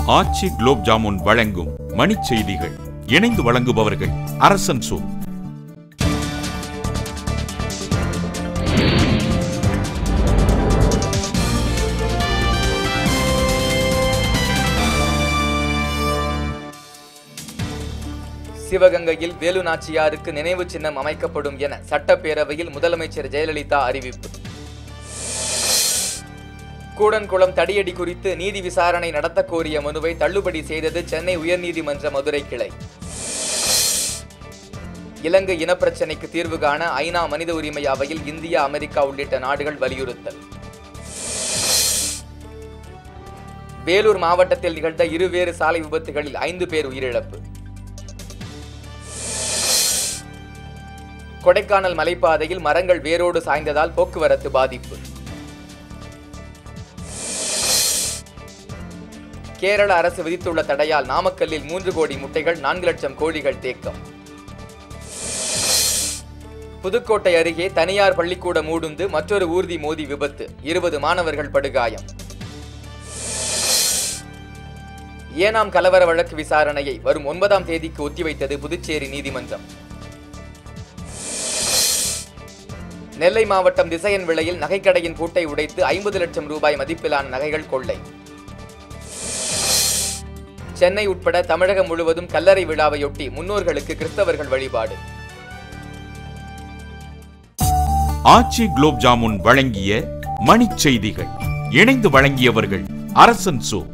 ஆச்சி குலோப் ஜாமுன் வழங்கும் மணிச் செய்திகள் இணைந்து வழங்குபவர்கள் அரசன் சோ சிவகங்கையில் வேலு நாச்சியாருக்கு நினைவு சின்னம் அமைக்கப்படும் என சட்டப்பேரவையில் முதலமைச்சர் ஜெயலலிதா அறிவிப்பு கூடன்குளம் தடியடி குறித்து நீதி விசாரணை நடத்த கோரிய மனுவை தள்ளுபடி செய்தது சென்னை உயர்நீதிமன்ற மதுரை கிளை இலங்கை இனப்பிரச்சினைக்கு தீர்வு காண ஐநா மனித உரிமை அவையில் இந்தியா அமெரிக்கா உள்ளிட்ட நாடுகள் வலியுறுத்தல் வேலூர் மாவட்டத்தில் நிகழ்ந்த இருவேறு சாலை விபத்துகளில் ஐந்து பேர் உயிரிழப்பு கொடைக்கானல் மலைப்பாதையில் மரங்கள் வேரோடு சாய்ந்ததால் போக்குவரத்து பாதிப்பு கேரள அரசு விதித்துள்ள தடையால் நாமக்கல்லில் மூன்று கோடி முட்டைகள் நான்கு லட்சம் கோழிகள் தேக்கம் புதுக்கோட்டை அருகே தனியார் பள்ளிக்கூட மூடுந்து மற்றொரு ஊர்தி மோதி விபத்து இருபது மாணவர்கள் படுகாயம் ஏனாம் கலவர வழக்கு விசாரணையை வரும் ஒன்பதாம் தேதிக்கு ஒத்திவைத்தது புதுச்சேரி நீதிமன்றம் நெல்லை மாவட்டம் திசையன் விலையில் நகைக்கடையின் பூட்டை உடைத்து ஐம்பது லட்சம் ரூபாய் மதிப்பிலான நகைகள் கொள்ளை சென்னை உட்பட தமிழகம் முழுவதும் கல்லறை விழாவையொட்டி முன்னோர்களுக்கு கிறிஸ்தவர்கள் வழிபாடு ஆச்சி குலோப் ஜாமுன் வழங்கிய மணிச் செய்திகள் இணைந்து வழங்கியவர்கள் அரசன் சோ